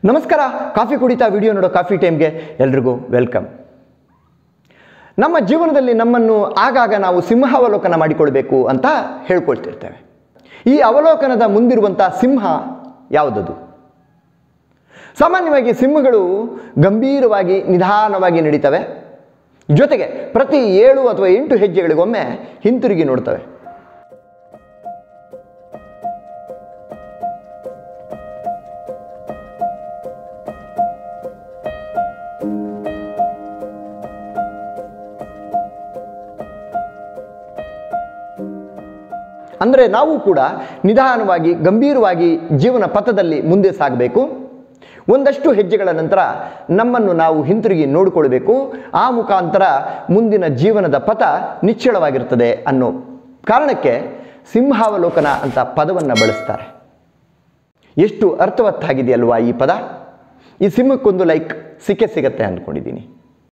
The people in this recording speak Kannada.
ನಮಸ್ಕಾರ ಕಾಫಿ ಕುಡಿತಾ ವಿಡಿಯೋ ನೋಡೋ ಕಾಫಿ ಟೈಮ್ಗೆ ಎಲ್ರಿಗೂ ವೆಲ್ಕಮ್ ನಮ್ಮ ಜೀವನದಲ್ಲಿ ನಮ್ಮನ್ನು ಆಗಾಗ ನಾವು ಸಿಂಹಾವಲೋಕನ ಮಾಡಿಕೊಳ್ಬೇಕು ಅಂತ ಹೇಳ್ಕೊಳ್ತಿರ್ತೇವೆ ಈ ಅವಲೋಕನದ ಮುಂದಿರುವಂಥ ಸಿಂಹ ಯಾವುದದು ಸಾಮಾನ್ಯವಾಗಿ ಸಿಂಹಗಳು ಗಂಭೀರವಾಗಿ ನಿಧಾನವಾಗಿ ನಡೀತವೆ ಜೊತೆಗೆ ಪ್ರತಿ ಏಳು ಅಥವಾ ಎಂಟು ಹೆಜ್ಜೆಗಳಿಗೊಮ್ಮೆ ಹಿಂತಿರುಗಿ ನೋಡ್ತವೆ ಅಂದರೆ ನಾವು ಕೂಡ ನಿಧಾನವಾಗಿ ಗಂಭೀರವಾಗಿ ಜೀವನ ಪಥದಲ್ಲಿ ಮುಂದೆ ಸಾಗಬೇಕು ಒಂದಷ್ಟು ಹೆಜ್ಜೆಗಳ ನಂತರ ನಮ್ಮನ್ನು ನಾವು ಹಿಂತಿರುಗಿ ನೋಡಿಕೊಳ್ಬೇಕು ಆ ಮುಖಾಂತರ ಮುಂದಿನ ಜೀವನದ ಪಥ ನಿಚ್ಚಳವಾಗಿರ್ತದೆ ಅನ್ನೋ ಕಾರಣಕ್ಕೆ ಸಿಂಹಾವಲೋಕನ ಅಂತ ಪದವನ್ನು ಬಳಸ್ತಾರೆ ಎಷ್ಟು ಅರ್ಥವತ್ತಾಗಿದೆಯಲ್ವಾ ಈ ಪದ ಈ ಸಿಂಹಕ್ಕೊಂದು ಲೈಕ್ ಸಿಕ್ಕೇ ಸಿಗತ್ತೆ ಅಂದ್ಕೊಂಡಿದ್ದೀನಿ